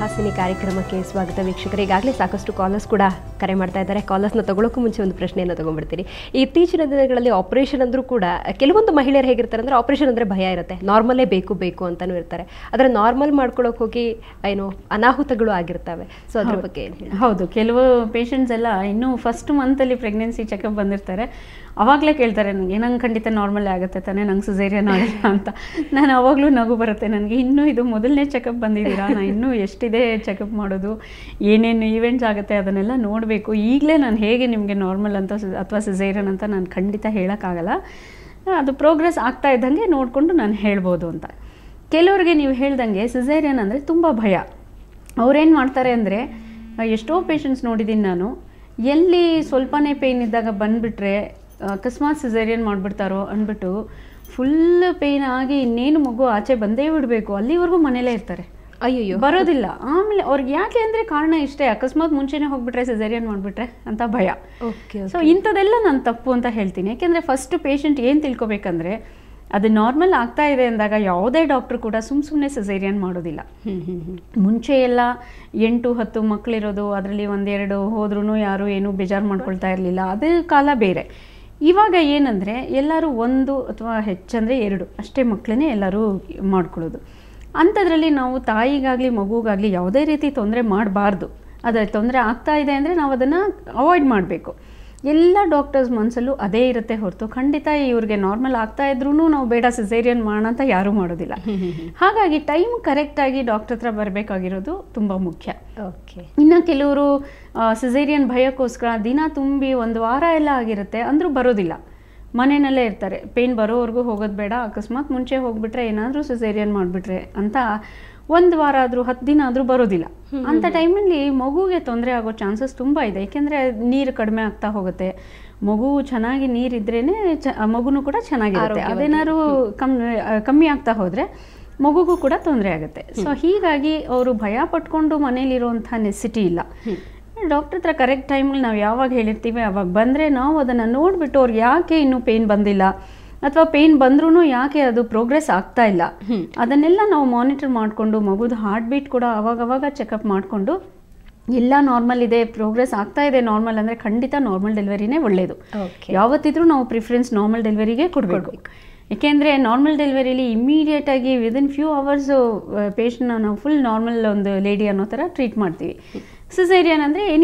ಹಾಸಿನಿ ಕಾರ್ಯಕ್ರಮಕ್ಕೆ ಸ್ವಾಗತ ವೀಕ್ಷಕರು ಈಗಾಗಲೇ ಸಾಕಷ್ಟು ಕಾಲರ್ಸ್ ಕೂಡ ಕರೆ ಮಾಡ್ತಾ ಇದ್ದಾರೆ ಕಾಲರ್ಸ್ನ ತಗೊಳ್ಳೋಕ್ಕೂ ಮುಂಚೆ ಒಂದು ಪ್ರಶ್ನೆಯನ್ನು ತಗೊಂಡ್ಬಿಡ್ತೀನಿ ಇತ್ತೀಚಿನ ದಿನಗಳಲ್ಲಿ ಆಪರೇಷನ್ ಅಂದರೂ ಕೂಡ ಕೆಲವೊಂದು ಮಹಿಳೆಯರು ಹೇಗಿರ್ತಾರೆ ಅಂದರೆ ಆಪರೇಷನ್ ಅಂದರೆ ಭಯ ಇರುತ್ತೆ ನಾರ್ಮಲೇ ಬೇಕು ಬೇಕು ಅಂತಲೂ ಇರ್ತಾರೆ ಆದರೆ ನಾರ್ಮಲ್ ಮಾಡ್ಕೊಳ್ಳೋಕೆ ಹೋಗಿ ಏನು ಅನಾಹುತಗಳು ಆಗಿರ್ತವೆ ಸೊ ಅದ್ರ ಬಗ್ಗೆ ಏನು ಹೇಳಿ ಹೌದು ಕೆಲವು ಪೇಷಂಟ್ಸ್ ಎಲ್ಲ ಇನ್ನೂ ಫಸ್ಟ್ ಮಂತಲ್ಲಿ ಪ್ರೆಗ್ನೆನ್ಸಿ ಚೆಕಪ್ ಬಂದಿರ್ತಾರೆ ಅವಾಗಲೇ ಕೇಳ್ತಾರೆ ನನಗೆ ನಂಗೆ ಖಂಡಿತ ನಾರ್ಮಲ್ ಆಗುತ್ತೆ ತಾನೇ ನಂಗೆ ಸಿಸೇರಿಯನ್ ಆಗಿಲ್ಲ ಅಂತ ನಾನು ಅವಾಗಲೂ ನಗು ಬರುತ್ತೆ ನನಗೆ ಇನ್ನೂ ಇದು ಮೊದಲನೇ ಚೆಕಪ್ ಬಂದಿದ್ದೀರಾ ನಾನು ಇನ್ನೂ ಎಷ್ಟಿದೆ ಚೆಕಪ್ ಮಾಡೋದು ಏನೇನು ಈವೆಂಟ್ಸ್ ಆಗುತ್ತೆ ಅದನ್ನೆಲ್ಲ ನೋಡಬೇಕು ಈಗಲೇ ನಾನು ಹೇಗೆ ನಿಮಗೆ ನಾರ್ಮಲ್ ಅಂತ ಅಥವಾ ಸಿಸೇರಿಯನ್ ಅಂತ ನಾನು ಖಂಡಿತ ಹೇಳೋಕ್ಕಾಗಲ್ಲ ಅದು ಪ್ರೋಗ್ರೆಸ್ ಆಗ್ತಾ ಇದ್ದಂಗೆ ನೋಡಿಕೊಂಡು ನಾನು ಹೇಳ್ಬೋದು ಅಂತ ಕೆಲವ್ರಿಗೆ ನೀವು ಹೇಳ್ದಂಗೆ ಸಿಸೇರಿಯನ್ ಅಂದರೆ ತುಂಬ ಭಯ ಅವ್ರೇನು ಮಾಡ್ತಾರೆ ಅಂದರೆ ಎಷ್ಟೋ ಪೇಷಂಟ್ಸ್ ನೋಡಿದ್ದೀನಿ ನಾನು ಎಲ್ಲಿ ಸ್ವಲ್ಪನೇ ಪೇಯ್ನ್ ಇದ್ದಾಗ ಬಂದುಬಿಟ್ರೆ ಅಕಸ್ಮಾತ್ ಸಿಸೇರಿಯನ್ ಮಾಡಿಬಿಡ್ತಾರೋ ಅಂದ್ಬಿಟ್ಟು ಫುಲ್ ಪೇಯ್ನ್ ಆಗಿ ಇನ್ನೇನು ಮಗು ಆಚೆ ಬಂದೇ ಬಿಡಬೇಕು ಅಲ್ಲಿವರೆಗೂ ಮನೇಲೇ ಇರ್ತಾರೆ ಅಯ್ಯಯ್ಯೋ ಬರೋದಿಲ್ಲ ಆಮೇಲೆ ಅವ್ರಿಗೆ ಯಾಕೆ ಅಂದರೆ ಕಾರಣ ಇಷ್ಟೇ ಅಕಸ್ಮಾತ್ ಮುಂಚೆನೇ ಹೋಗ್ಬಿಟ್ರೆ ಸಿಸೇರಿಯನ್ ಮಾಡಿಬಿಟ್ರೆ ಅಂತ ಭಯ ಓಕೆ ಸೊ ಇಂಥದ್ದೆಲ್ಲ ನಾನು ತಪ್ಪು ಅಂತ ಹೇಳ್ತೀನಿ ಯಾಕೆಂದರೆ ಫಸ್ಟ್ ಪೇಷಂಟ್ ಏನು ತಿಳ್ಕೊಬೇಕಂದ್ರೆ ಅದು ನಾರ್ಮಲ್ ಆಗ್ತಾ ಇದೆ ಅಂದಾಗ ಯಾವುದೇ ಡಾಕ್ಟ್ರು ಕೂಡ ಸುಮ್ಮ ಸುಮ್ಮನೆ ಸಿಸೇರಿಯನ್ ಮಾಡೋದಿಲ್ಲ ಹ್ಞೂ ಹ್ಞೂ ಹ್ಞೂ ಮುಂಚೆ ಎಲ್ಲ ಎಂಟು ಹತ್ತು ಮಕ್ಕಳಿರೋದು ಅದರಲ್ಲಿ ಒಂದೆರಡು ಹೋದ್ರೂ ಯಾರು ಏನೂ ಬೇಜಾರು ಮಾಡ್ಕೊಳ್ತಾ ಇರಲಿಲ್ಲ ಅದು ಕಾಲ ಬೇರೆ ಇವಾಗ ಏನಂದರೆ ಎಲ್ಲರೂ ಒಂದು ಅಥವಾ ಹೆಚ್ಚಂದರೆ ಎರಡು ಅಷ್ಟೇ ಮಕ್ಕಳನ್ನೇ ಎಲ್ಲರೂ ಮಾಡ್ಕೊಳ್ಳೋದು ಅಂಥದ್ರಲ್ಲಿ ನಾವು ತಾಯಿಗಾಗಲಿ ಮಗುಗಾಗಲಿ ಯಾವುದೇ ರೀತಿ ತೊಂದರೆ ಮಾಡಬಾರ್ದು ಅದರ ತೊಂದರೆ ಆಗ್ತಾ ಇದೆ ಅಂದರೆ ನಾವು ಅದನ್ನು ಅವಾಯ್ಡ್ ಮಾಡಬೇಕು ಎಲ್ಲ ಡಾಕ್ಟರ್ಸ್ ಮನಸ್ಸಲ್ಲೂ ಅದೇ ಇರುತ್ತೆ ಹೊರತು ಖಂಡಿತ ಇವ್ರಿಗೆ ನಾರ್ಮಲ್ ಆಗ್ತಾ ಇದ್ರೂ ನಾವು ಬೇಡ ಸಿಸೇರಿಯನ್ ಮಾಡೋಣ ಅಂತ ಯಾರೂ ಮಾಡೋದಿಲ್ಲ ಹಾಗಾಗಿ ಟೈಮ್ ಕರೆಕ್ಟಾಗಿ ಡಾಕ್ಟರ್ ಹತ್ರ ಬರಬೇಕಾಗಿರೋದು ತುಂಬ ಮುಖ್ಯ ಓಕೆ ಇನ್ನು ಕೆಲವರು ಸಿಸೇರಿಯನ್ ಭಯಕ್ಕೋಸ್ಕರ ದಿನ ತುಂಬಿ ಒಂದು ವಾರ ಎಲ್ಲ ಆಗಿರುತ್ತೆ ಅಂದರೂ ಬರೋದಿಲ್ಲ ಮನೆಯಲ್ಲೇ ಇರ್ತಾರೆ ಪೇನ್ ಬರೋವರೆಗೂ ಹೋಗೋದು ಬೇಡ ಅಕಸ್ಮಾತ್ ಮುಂಚೆ ಹೋಗ್ಬಿಟ್ರೆ ಏನಾದರೂ ಸಿಸೇರಿಯನ್ ಮಾಡಿಬಿಟ್ರೆ ಅಂತ ಒಂದು ವಾರ ಆದರೂ ಹತ್ತು ದಿನ ಆದರೂ ಬರೋದಿಲ್ಲ ಅಂಥ ಟೈಮಲ್ಲಿ ಮಗುಗೆ ತೊಂದರೆ ಆಗೋ ಚಾನ್ಸಸ್ ತುಂಬ ಇದೆ ಏಕೆಂದರೆ ನೀರು ಕಡಿಮೆ ಆಗ್ತಾ ಹೋಗುತ್ತೆ ಮಗು ಚೆನ್ನಾಗಿ ನೀರಿದ್ರೇ ಚ ಮಗುನೂ ಕೂಡ ಚೆನ್ನಾಗಿರುತ್ತೆ ಅದೇನಾದ್ರು ಕಮ್ಮಿ ಕಮ್ಮಿ ಆಗ್ತಾ ಹೋದರೆ ಮಗುಗೂ ಕೂಡ ತೊಂದರೆ ಆಗುತ್ತೆ ಸೊ ಹೀಗಾಗಿ ಅವರು ಭಯ ಪಟ್ಕೊಂಡು ಮನೇಲಿರುವಂಥ ನೆಸಿಟಿ ಇಲ್ಲ ಡಾಕ್ಟರ್ ಹತ್ರ ಕರೆಕ್ಟ್ ಟೈಮಲ್ಲಿ ನಾವು ಯಾವಾಗ ಹೇಳಿರ್ತೀವಿ ಅವಾಗ ಬಂದರೆ ನಾವು ಅದನ್ನು ನೋಡಿಬಿಟ್ಟು ಅವ್ರಿಗೆ ಯಾಕೆ ಇನ್ನೂ ಪೇಯ್ನ್ ಬಂದಿಲ್ಲ ಅಥವಾ ಪೇಯ್ನ್ ಬಂದ್ರೂ ಯಾಕೆ ಅದು ಪ್ರೋಗ್ರೆಸ್ ಆಗ್ತಾ ಇಲ್ಲ ಅದನ್ನೆಲ್ಲ ನಾವು ಮಾನಿಟರ್ ಮಾಡಿಕೊಂಡು ಮಗುದು ಹಾರ್ಟ್ ಬೀಟ್ ಕೂಡ ಅವಾಗವಾಗ ಚೆಕಪ್ ಮಾಡಿಕೊಂಡು ಎಲ್ಲ ನಾರ್ಮಲ್ ಇದೆ ಪ್ರೋಗ್ರೆಸ್ ಆಗ್ತಾ ಇದೆ ನಾರ್ಮಲ್ ಅಂದರೆ ಖಂಡಿತ ನಾರ್ಮಲ್ ಡೆಲಿವರಿನೇ ಒಳ್ಳೆಯದು ಓಕೆ ಯಾವತ್ತಿದ್ರೂ ನಾವು ಪ್ರಿಫರೆನ್ಸ್ ನಾರ್ಮಲ್ ಡೆಲಿವರಿಗೆ ಕೊಡಬೇಕು ಏಕೆಂದರೆ ನಾರ್ಮಲ್ ಡೆಲಿವರಿಲಿ ಇಮಿಡಿಯೇಟಾಗಿ ವಿದಿನ್ ಫ್ಯೂ ಅವರ್ಸು ಪೇಷಂಟ್ನ ನಾವು ಫುಲ್ ನಾರ್ಮಲ್ ಒಂದು ಲೇಡಿ ಅನ್ನೋ ಥರ ಟ್ರೀಟ್ ಮಾಡ್ತೀವಿ ಸಿಸೇರಿಯನ್ ಅಂದರೆ ಎನಿ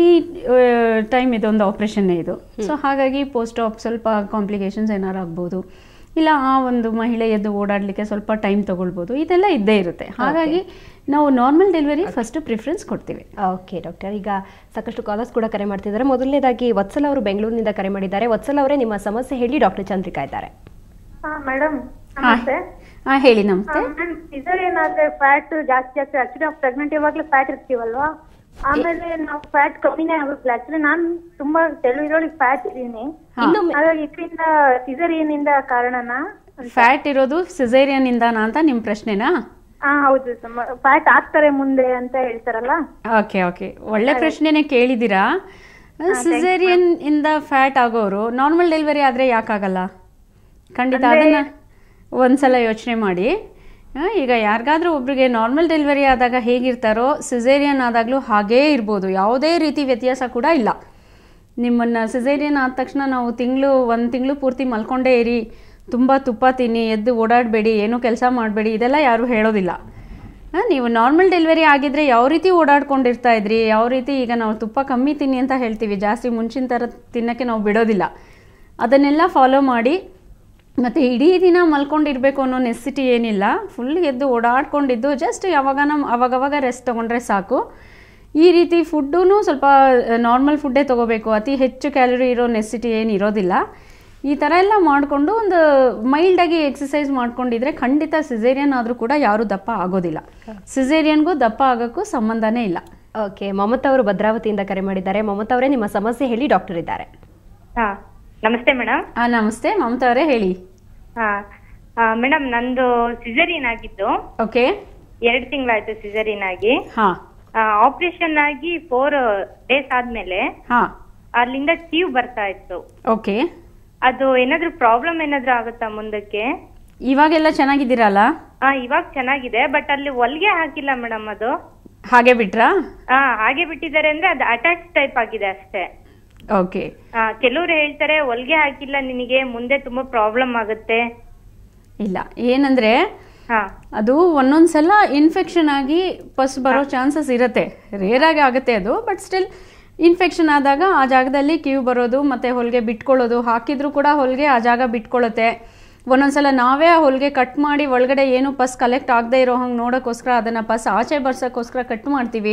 ಟೈಮ್ ಇದೊಂದು ಆಪ್ರೇಷನ್ನೇ ಇದು ಸೊ ಹಾಗಾಗಿ ಪೋಸ್ಟ್ ಆಪ್ ಸ್ವಲ್ಪ ಕಾಂಪ್ಲಿಕೇಶನ್ಸ್ ಏನಾರು ಆಗ್ಬೋದು ಇಲ್ಲ ಆ ಒಂದು ಮಹಿಳೆ ಎದ್ದು ಓಡಾಡಲಿಕ್ಕೆ ಸ್ವಲ್ಪ ಟೈಮ್ ತೊಗೊಳ್ಬೋದು ಇದೆಲ್ಲ ಇದ್ದೇ ಇರುತ್ತೆ ಹಾಗಾಗಿ ನಾವು ನಾರ್ಮಲ್ ಡೆಲಿವರಿ ಫಸ್ಟ್ ಪ್ರಿಫರೆನ್ಸ್ ಕೊಡ್ತೀವಿ ಓಕೆ ಡಾಕ್ಟರ್ ಈಗ ಸಾಕಷ್ಟು ಕಾಲರ್ಸ್ ಕೂಡ ಕರೆ ಮಾಡ್ತಿದ್ದಾರೆ ಮೊದಲನೇದಾಗಿ ವತ್ಸಲ ಅವರು ಬೆಂಗಳೂರಿನಿಂದ ಕರೆ ಮಾಡಿದ್ದಾರೆ ವತ್ಸಲ ಅವರೇ ನಿಮ್ಮ ಸಮಸ್ಯೆ ಹೇಳಿ ಡಾಕ್ಟರ್ ಚಂದ್ರಿಕಾ ಇದ್ದಾರೆ ಹಾ ಮೇಡಮ್ ನಮಸ್ತೆ ಹಾಂ ಹೇಳಿ ನಮಸ್ತೆ ಮ್ಯಾಮ್ ಸಿಸರ್ ಏನಾದ್ರೆ ಫ್ಯಾಟ್ ಜಾಸ್ತಿ ಆಗ್ತದೆ ಆಕ್ಚುಲಿ ನಾವು ಪ್ರೆಗ್ನೆಂಟ್ ಇವಾಗಲೇ ಫ್ಯಾಟ್ ಇರ್ತೀವಲ್ವಾ ಆಮೇಲೆ ನಾವು ಫ್ಯಾಟ್ ಕಮ್ಮಿನೇ ಆಗುತ್ತೆ ಆಕ್ಚುಲಿ ನಾನು ತುಂಬಾ ತೆಳು ಇರೋಳಿಗೆ ಫ್ಯಾಟ್ ಇದೀನಿ ಇನ್ನೊಮ್ಮೆ ಹಾಗಾಗಿ ಇದರಿಂದ ಸಿಸರ್ ಏನಿಂದ ಕಾರಣನಾ ಫ್ಯಾಟ್ ಇರೋದು ಸಿಸೇರಿಯನ್ ಇಂದಾನ ಅಂತ ನಿಮ್ಮ ಪ್ರಶ್ನೆನಾ ಹಾ ಹೌದು ಫ್ಯಾಟ್ ಆಗ್ತಾರೆ ಮುಂದೆ ಅಂತ ಹೇಳ್ತಾರಲ್ಲ ಓಕೆ ಓಕೆ ಒಳ್ಳೆ ಪ್ರಶ್ನೆನೇ ಕೇಳಿದ್ದೀರಾ ಸಿಸೇರಿಯನ್ ಇಂದ ಫ್ಯಾಟ್ ಆಗೋರು ನಾರ್ಮಲ್ ಡೆಲಿವರಿ ಆದರೆ ಯಾಕಾಗಲ್ಲ ಖಂಡಿತ ಅದನ್ನ ಒಂದ್ಸಲ ಯೋಚನೆ ಮಾಡಿ ಆ, ಈಗ ಯಾರಿಗಾದ್ರೂ ಒಬ್ರಿಗೆ ನಾರ್ಮಲ್ ಡೆಲಿವರಿ ಆದಾಗ ಹೇಗಿರ್ತಾರೋ ಸಿಸೇರಿಯನ್ ಆದಾಗಲೂ ಹಾಗೇ ಇರ್ಬೋದು ಯಾವುದೇ ರೀತಿ ವ್ಯತ್ಯಾಸ ಕೂಡ ಇಲ್ಲ ನಿಮ್ಮನ್ನು ಸಿಸೇರಿಯನ್ ಆದ ತಕ್ಷಣ ನಾವು ತಿಂಗಳು ಒಂದು ತಿಂಗಳು ಪೂರ್ತಿ ಮಲ್ಕೊಂಡೇ ಇರಿ ತುಂಬ ತುಪ್ಪ ತಿನ್ನಿ ಎದ್ದು ಓಡಾಡಬೇಡಿ ಏನೂ ಕೆಲಸ ಮಾಡಬೇಡಿ ಇದೆಲ್ಲ ಯಾರೂ ಹೇಳೋದಿಲ್ಲ ಆ, ನೀವು ನಾರ್ಮಲ್ ಡೆಲಿವರಿ ಆಗಿದ್ರೆ ಯಾವ ರೀತಿ ಓಡಾಡ್ಕೊಂಡಿರ್ತಾ ಇದ್ರಿ ಯಾವ ರೀತಿ ಈಗ ನಾವು ತುಪ್ಪ ಕಮ್ಮಿ ತಿನ್ನಿ ಅಂತ ಹೇಳ್ತೀವಿ ಜಾಸ್ತಿ ಮುಂಚಿನ ಥರ ತಿನ್ನೋಕ್ಕೆ ನಾವು ಬಿಡೋದಿಲ್ಲ ಅದನ್ನೆಲ್ಲ ಫಾಲೋ ಮಾಡಿ ಮತ್ತು ಇಡೀ ದಿನ ಮಲ್ಕೊಂಡಿರ್ಬೇಕು ಅನ್ನೋ ನೆಸಿಟಿ ಏನಿಲ್ಲ ಫುಲ್ ಎದ್ದು ಓಡಾಡ್ಕೊಂಡಿದ್ದು ಜಸ್ಟ್ ಯಾವಾಗ ನಮ್ಮ ಅವಾಗವಾಗ ರೆಸ್ಟ್ ತೊಗೊಂಡ್ರೆ ಸಾಕು ಈ ರೀತಿ ಫುಡ್ಡೂ ಸ್ವಲ್ಪ ನಾರ್ಮಲ್ ಫುಡ್ಡೇ ತೊಗೋಬೇಕು ಅತಿ ಹೆಚ್ಚು ಕ್ಯಾಲರಿ ಇರೋ ನೆಸಿಟಿ ಏನು ಇರೋದಿಲ್ಲ ಈ ಥರ ಎಲ್ಲ ಮಾಡಿಕೊಂಡು ಒಂದು ಮೈಲ್ಡಾಗಿ ಎಕ್ಸಸೈಸ್ ಮಾಡ್ಕೊಂಡಿದ್ರೆ ಖಂಡಿತ ಸಿಸೇರಿಯನ್ ಆದರೂ ಕೂಡ ಯಾರೂ ದಪ್ಪ ಆಗೋದಿಲ್ಲ ಸಿಸೇರಿಯನ್ಗೂ ದಪ್ಪ ಆಗೋಕ್ಕೂ ಸಂಬಂಧನೇ ಇಲ್ಲ ಓಕೆ ಮಮತಾ ಅವರು ಭದ್ರಾವತಿಯಿಂದ ಕರೆ ಮಾಡಿದ್ದಾರೆ ಮಮತಾ ಅವರೇ ನಿಮ್ಮ ಸಮಸ್ಯೆ ಹೇಳಿ ಡಾಕ್ಟರ್ ಇದ್ದಾರೆ ಹಾ ನಮಸ್ತೆ ಮೇಡಮ್ ಆ, ನಮಸ್ತೆ ಮಮತಾ ಅವರೇ ಹೇಳಿ ಹಾ ಮೇಡಮ್ ನಂದು ಸಿಸರಿನ್ ಆಗಿದ್ದು ಓಕೆ ಎರಡು ತಿಂಗಳಾಯ್ತು ಸಿಸರಿನ್ ಆಗಿ ಹಾಂ ಆಪರೇಷನ್ ಆಗಿ ಫೋರ್ ಡೇಸ್ ಆದ್ಮೇಲೆ ಹಾಂ ಅಲ್ಲಿಂದ ಚೀವ್ ಬರ್ತಾ ಇತ್ತು ಓಕೆ ಅದು ಏನಾದ್ರು ಪ್ರಾಬ್ಲಮ್ ಏನಾದ್ರು ಆಗುತ್ತಾ ಮುಂದಕ್ಕೆ ಇವಾಗೆಲ್ಲ ಚೆನ್ನಾಗಿದ್ದೀರಲ್ಲ ಹಾ ಇವಾಗ ಚೆನ್ನಾಗಿದೆ ಬಟ್ ಅಲ್ಲಿ ಹೊಲ್ಗೆ ಹಾಕಿಲ್ಲ ಮೇಡಮ್ ಅದು ಹಾಗೆ ಬಿಟ್ರಾ ಹಾ ಹಾಗೆ ಬಿಟ್ಟಿದ್ದಾರೆ ಅಂದ್ರೆ ಅದು ಅಟ್ಯಾಚ್ ಟೈಪ್ ಆಗಿದೆ ಅಷ್ಟೇ ಓಕೆ ಆ, ಕೆಲವ್ರು ಹೇಳ್ತಾರೆ ಹೊಲ್ಗೆ ಹಾಕಿಲ್ಲ ನಿನಗೆ ಮುಂದೆ ತುಂಬಾ ಪ್ರಾಬ್ಲಮ್ ಆಗುತ್ತೆ ಇಲ್ಲ ಏನಂದ್ರೆ ಹಾ ಅದು ಒಂದೊಂದು ಸಲ ಇನ್ಫೆಕ್ಷನ್ ಆಗಿ ಪಸ್ ಬರೋ ಚಾನ್ಸಸ್ ಇರುತ್ತೆ ರೇರ್ ಆಗಿ ಆಗುತ್ತೆ ಅದು ಬಟ್ ಸ್ಟಿಲ್ ಇನ್ಫೆಕ್ಷನ್ ಆದಾಗ ಆ ಜಾಗದಲ್ಲಿ ಕಿವು ಬರೋದು ಮತ್ತೆ ಹೊಲಿಗೆ ಬಿಟ್ಕೊಳ್ಳೋದು ಹಾಕಿದ್ರು ಕೂಡ ಹೊಲಿಗೆ ಆ ಜಾಗ ಬಿಟ್ಕೊಳ್ಳುತ್ತೆ ಒಂದೊಂದ್ಸಲ ನಾವೇ ಆ ಹೊಲಿಗೆ ಕಟ್ ಮಾಡಿ ಒಳಗಡೆ ಏನು ಪಸ್ ಕಲೆಕ್ಟ್ ಆಗದೆ ಇರೋ ಹಂಗೆ ನೋಡೋಕ್ಕೋಸ್ಕರ ಅದನ್ನು ಪಸ್ ಆಚೆ ಬರ್ಸೋಕ್ಕೋಸ್ಕರ ಕಟ್ ಮಾಡ್ತೀವಿ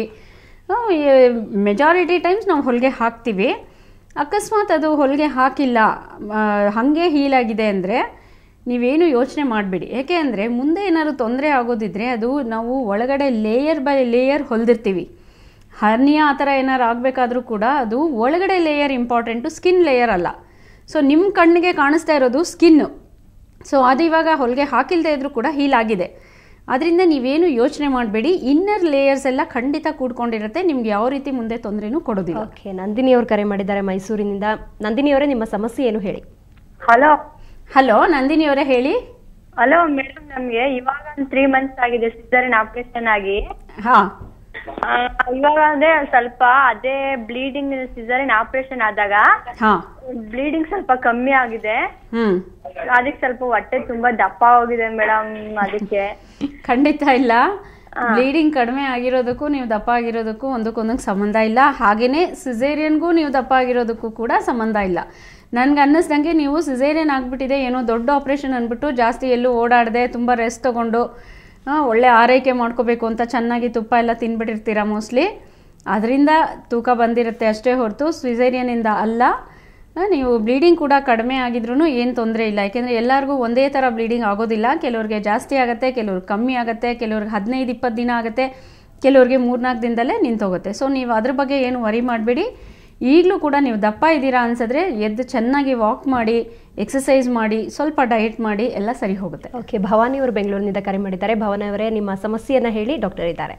ಮೆಜಾರಿಟಿ ಟೈಮ್ಸ್ ನಾವು ಹೊಲಿಗೆ ಹಾಕ್ತೀವಿ ಅಕಸ್ಮಾತ್ ಅದು ಹೊಲಿಗೆ ಹಾಕಿಲ್ಲ ಆ, ಹಾಗೆ ಹೀಲಾಗಿದೆ ಅಂದರೆ ನೀವೇನು ಯೋಚನೆ ಮಾಡಬೇಡಿ ಯಾಕೆ ಅಂದರೆ ಮುಂದೆ ಏನಾದ್ರು ತೊಂದರೆ ಆಗೋದಿದ್ರೆ ಅದು ನಾವು ಒಳಗಡೆ ಲೇಯರ್ ಬೈ ಲೇಯರ್ ಹೊಲ್ದಿರ್ತೀವಿ ಹರ್ನಿಯ ಆ ಥರ ಏನಾರು ಆಗಬೇಕಾದ್ರೂ ಕೂಡ ಅದು ಒಳಗಡೆ ಲೇಯರ್ ಇಂಪಾರ್ಟೆಂಟು ಸ್ಕಿನ್ ಲೇಯರ್ ಅಲ್ಲ ಸೊ ನಿಮ್ಮ ಕಣ್ಣಿಗೆ ಕಾಣಿಸ್ತಾ ಇರೋದು ಸ್ಕಿನ್ನು ಸೊ ಅದು ಇವಾಗ ಹೊಲಿಗೆ ಹಾಕಿಲ್ಲದೆ ಇದ್ರೂ ಕೂಡ ಹೀಲ್ ಆಗಿದೆ ಅದರಿಂದ ನೀವೇನು ಯೋಚನೆ ಮಾಡಬೇಡಿ ಇನ್ನರ್ ಲೇಯರ್ಸ್ ಎಲ್ಲ ಖಂಡಿತ ಕೂಡ್ಕೊಂಡಿರುತ್ತೆ ನಿಮ್ಗೆ ಯಾವ ರೀತಿ ಮುಂದೆ ತೊಂದರೆನೂ ಕೊಡೋದಿಲ್ಲ ಓಕೆ ನಂದಿನಿ ಅವರು ಕರೆ ಮಾಡಿದ್ದಾರೆ ಮೈಸೂರಿನಿಂದ ನಂದಿನಿ ಅವರೇ ನಿಮ್ಮ ಸಮಸ್ಯೆ ಏನು ಹೇಳಿ ಹಲೋ ಹಲೋ ನಂದಿನಿ ಅವರೇ ಹೇಳಿ ಹಲೋ ಮೇಡಮ್ ನಮ್ಗೆ ಇವಾಗ ಒಂದು ತ್ರೀ ಮಂತ್ಸ್ ಆಗಿದೆ ಸಿಸರಿನ್ ಆಪರೇಷನ್ ಆಗಿ ಹಾಂ ಆ, ಇವಾಗ ಅಂದ್ರೆ ಸ್ವಲ್ಪ ಅದೇ ಬ್ಲೀಡಿಂಗ್ ಸಿಸರಿನ್ ಆಪರೇಷನ್ ಆದಾಗ ಹಾಂ ಬ್ಲೀಡಿಂಗ್ ಸ್ವಲ್ಪ ಕಮ್ಮಿ ಆಗಿದೆ ಹ್ಞೂ ಅದಕ್ಕೆ ಸ್ವಲ್ಪ ಹೊಟ್ಟೆ ತುಂಬಾ ದಪ್ಪ ಹೋಗಿದೆ ಮೇಡಮ್ ಅದಕ್ಕೆ ಖಂಡಿತ ಇಲ್ಲ ಬ್ಲೀಡಿಂಗ್ ಕಡಿಮೆ ಆಗಿರೋದಕ್ಕೂ ನೀವು ದಪ್ಪ ಆಗಿರೋದಕ್ಕೂ ಒಂದಕ್ಕೊಂದಕ್ಕೆ ಸಂಬಂಧ ಇಲ್ಲ ಹಾಗೆಯೇ ಸಿಸೇರಿಯನ್ಗೂ ನೀವು ದಪ್ಪ ಆಗಿರೋದಕ್ಕೂ ಕೂಡ ಸಂಬಂಧ ಇಲ್ಲ ನನ್ಗೆ ಅನ್ನಿಸ್ದಂಗೆ ನೀವು ಸಿಸೇರಿಯನ್ ಆಗಿಬಿಟ್ಟಿದೆ ಏನೋ ದೊಡ್ಡ ಆಪ್ರೇಷನ್ ಅಂದ್ಬಿಟ್ಟು ಜಾಸ್ತಿ ಎಲ್ಲೂ ಓಡಾಡದೆ ತುಂಬ ರೆಸ್ಟ್ ತೊಗೊಂಡು ಆ, ಒಳ್ಳೆ ಆರೈಕೆ ಮಾಡ್ಕೋಬೇಕು ಅಂತ ಚೆನ್ನಾಗಿ ತುಪ್ಪ ಎಲ್ಲ ತಿನ್ಬಿಟ್ಟಿರ್ತೀರ ಮೋಸ್ಟ್ಲಿ ಅದರಿಂದ ತೂಕ ಬಂದಿರುತ್ತೆ ಅಷ್ಟೇ ಹೊರತು ಸಿಸೇರಿಯನಿಂದ ಅಲ್ಲ ಆ, ನೀವು ಬ್ಲೀಡಿಂಗ್ ಕೂಡ ಕಡಿಮೆ ಆಗಿದ್ರೂ ಏನು ತೊಂದರೆ ಇಲ್ಲ ಯಾಕೆಂದರೆ ಎಲ್ಲರಿಗೂ ಒಂದೇ ಥರ ಬ್ಲೀಡಿಂಗ್ ಆಗೋದಿಲ್ಲ ಕೆಲವ್ರಿಗೆ ಜಾಸ್ತಿ ಆಗುತ್ತೆ ಕೆಲವ್ರಿಗೆ ಕಮ್ಮಿ ಆಗುತ್ತೆ ಕೆಲವ್ರಿಗೆ ಹದಿನೈದು ಇಪ್ಪತ್ತು ದಿನ ಆಗುತ್ತೆ ಕೆಲವ್ರಿಗೆ ಮೂರ್ನಾಲ್ಕು ದಿನದಲ್ಲೇ ನಿಂತೋಗುತ್ತೆ ಸೊ ನೀವು ಅದ್ರ ಬಗ್ಗೆ ಏನು ವರಿ ಮಾಡಬೇಡಿ ಈಗಲೂ ಕೂಡ ನೀವು ದಪ್ಪ ಇದ್ದೀರಾ ಅನ್ಸಿದ್ರೆ ಎದ್ದು ಚೆನ್ನಾಗಿ ವಾಕ್ ಮಾಡಿ ಎಕ್ಸಸೈಸ್ ಮಾಡಿ ಸ್ವಲ್ಪ ಡಯಟ್ ಮಾಡಿ ಎಲ್ಲ ಸರಿ ಹೋಗುತ್ತೆ ಓಕೆ ಭವಾನಿ ಅವರು ಬೆಂಗಳೂರಿನಿಂದ ಕರೆ ಮಾಡಿದ್ದಾರೆ ಭವಾನಿ ಅವರೇ ನಿಮ್ಮ ಸಮಸ್ಯೆಯನ್ನ ಹೇಳಿ ಡಾಕ್ಟರ್ ಇದ್ದಾರೆ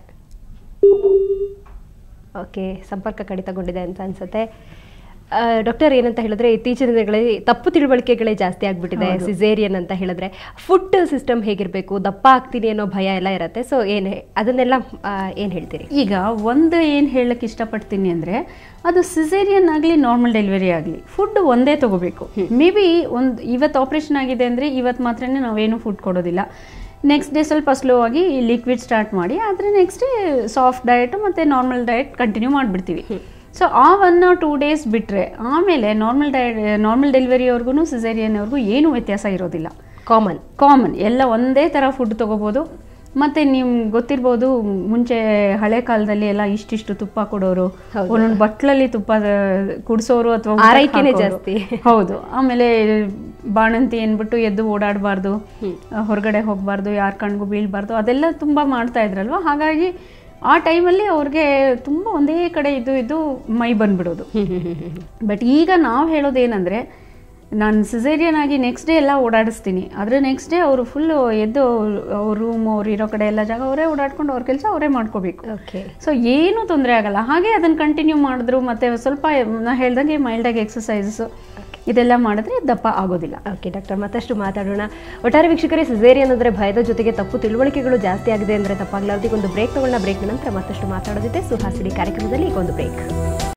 ಓಕೆ ಸಂಪರ್ಕ ಕಡಿತಗೊಂಡಿದೆ ಅಂತ ಅನ್ಸುತ್ತೆ ಆ, ಡಾಕ್ಟರ್ ಏನಂತ ಹೇಳಿದ್ರೆ ಇತ್ತೀಚಿನ ದಿನಗಳಲ್ಲಿ ತಪ್ಪು ತಿಳುವಳಿಕೆಗಳೇ ಜಾಸ್ತಿ ಆಗ್ಬಿಟ್ಟಿದೆ ಸಿಸೇರಿಯನ್ ಅಂತ ಹೇಳಿದ್ರೆ ಫುಡ್ ಸಿಸ್ಟಮ್ ಹೇಗಿರಬೇಕು ದಪ್ಪ ಆಗ್ತೀನಿ ಅನ್ನೋ ಭಯ ಎಲ್ಲ ಇರುತ್ತೆ ಸೊ ಏನು ಅದನ್ನೆಲ್ಲ ಏನು ಹೇಳ್ತೀರಿ ಈಗ ಒಂದು ಏನು ಹೇಳಕ್ಕೆ ಇಷ್ಟಪಡ್ತೀನಿ ಅಂದರೆ ಅದು ಸಿಸೇರಿಯನ್ ಆಗಲಿ ನಾರ್ಮಲ್ ಡೆಲಿವರಿ ಆಗಲಿ ಫುಡ್ ಒಂದೇ ತಗೋಬೇಕು ಮೇ ಬಿ ಒಂದು ಇವತ್ತು ಆಪ್ರೇಷನ್ ಆಗಿದೆ ಅಂದರೆ ಇವತ್ತು ಮಾತ್ರ ನಾವೇನು ಫುಡ್ ಕೊಡೋದಿಲ್ಲ ನೆಕ್ಸ್ಟ್ ಡೇ ಸ್ವಲ್ಪ ಸ್ಲೋ ಆಗಿ ಲಿಕ್ವಿಡ್ ಸ್ಟಾರ್ಟ್ ಮಾಡಿ ಆದರೆ ನೆಕ್ಸ್ಟ್ ಡೇ ಸಾಫ್ಟ್ ಡಯಟ್ ಮತ್ತು ನಾರ್ಮಲ್ ಡಯಟ್ ಕಂಟಿನ್ಯೂ ಮಾಡಿಬಿಡ್ತೀವಿ ಸೊ ಆ ಒನ್ ಆರ್ ಟೂ ಡೇಸ್ ಬಿಟ್ಟರೆ ಆಮೇಲೆ ನಾರ್ಮಲ್ ಡಯಟ್ ನಾರ್ಮಲ್ ಡೆಲಿವರಿಯವ್ರಿಗೂ ಸಿಸೇರಿಯನ್ವ್ರಿಗೂ ಏನೂ ವ್ಯತ್ಯಾಸ ಇರೋದಿಲ್ಲ ಕಾಮನ್ ಕಾಮನ್ ಎಲ್ಲ ಒಂದೇ ಥರ ಫುಡ್ ತೊಗೋಬೋದು ಮತ್ತು ನಿಮ್ಗೆ ಗೊತ್ತಿರ್ಬೋದು ಮುಂಚೆ ಹಳೆ ಕಾಲದಲ್ಲಿ ಎಲ್ಲ ಇಷ್ಟಿಷ್ಟು ತುಪ್ಪ ಕೊಡೋರು ಒಂದೊಂದು ಬಟ್ಲಲ್ಲಿ ತುಪ್ಪ ಕುಡಿಸೋರು ಅಥವಾ ಆರೈಕೆನೇ ಜಾಸ್ತಿ. ಹೌದು ಆಮೇಲೆ ಬಾಣಂತಿ ಏನ್ಬಿಟ್ಟು ಎದ್ದು ಓಡಾಡಬಾರ್ದು ಹೊರಗಡೆ ಹೋಗಬಾರ್ದು ಯಾರ ಕಣ್ಗೂ ಬೀಳಬಾರ್ದು ಅದೆಲ್ಲ ತುಂಬ ಮಾಡ್ತಾ ಇದ್ರಲ್ವ ಹಾಗಾಗಿ ಆ ಟೈಮಲ್ಲಿ ಅವ್ರಿಗೆ ತುಂಬ ಒಂದೇ ಕಡೆ ಇದ್ದು ಇದ್ದು ಮೈ ಬಂದ್ಬಿಡೋದು ಬಟ್ ಈಗ ನಾವು ಹೇಳೋದೇನೆಂದರೆ ನಾನು ಸಿಸೇರಿಯನ್ ಆಗಿ ನೆಕ್ಸ್ಟ್ ಡೇ ಎಲ್ಲ ಓಡಾಡಿಸ್ತೀನಿ ಆದರೆ ನೆಕ್ಸ್ಟ್ ಡೇ ಅವರು ಫುಲ್ಲು ಎದ್ದು ಅವ್ರ ರೂಮ್ ಅವ್ರು ಇರೋ ಕಡೆ ಎಲ್ಲ ಜಾಗ ಅವರೇ ಓಡಾಡ್ಕೊಂಡು ಅವ್ರ ಕೆಲಸ ಅವರೇ ಮಾಡ್ಕೋಬೇಕು ಓಕೆ ಸೊ ಏನೂ ತೊಂದರೆ ಆಗಲ್ಲ ಹಾಗೆ ಅದನ್ನು ಕಂಟಿನ್ಯೂ ಮಾಡಿದ್ರು ಮತ್ತು ಸ್ವಲ್ಪ ನಾ ಹೇಳ್ದಂಗೆ ಮೈಲ್ಡಾಗಿ ಎಕ್ಸಸೈಸಸ್ ಇದೆಲ್ಲ ಮಾಡಿದ್ರೆ ದಪ್ಪ ಆಗೋದಿಲ್ಲ ಓಕೆ ಡಾಕ್ಟರ್ ಮತ್ತಷ್ಟು ಮಾತಾಡೋಣ ಒಟ್ಟಾರೆ ವೀಕ್ಷಕರೇ ಸಿಸೇರಿಯನ್ ಅಂದರೆ ಭಯದ ಜೊತೆಗೆ ತಪ್ಪು ತಿಳುವಳಿಕೆಗಳು ಜಾಸ್ತಿ ಆಗಿದೆ ಅಂದರೆ ತಪ್ಪಾಗಲಾರ್ದು ಈಗ ಒಂದು ಬ್ರೇಕ್ ತಗೊಂಡ ಬ್ರೇಕ್ ನಂತರ ಮತ್ತಷ್ಟು ಮಾತಾಡೋದಿದೆ ಸುಹಾಸಿನಿ ಕಾರ್ಯಕ್ರಮದಲ್ಲಿ ಈಗ ಒಂದು ಬ್ರೇಕ್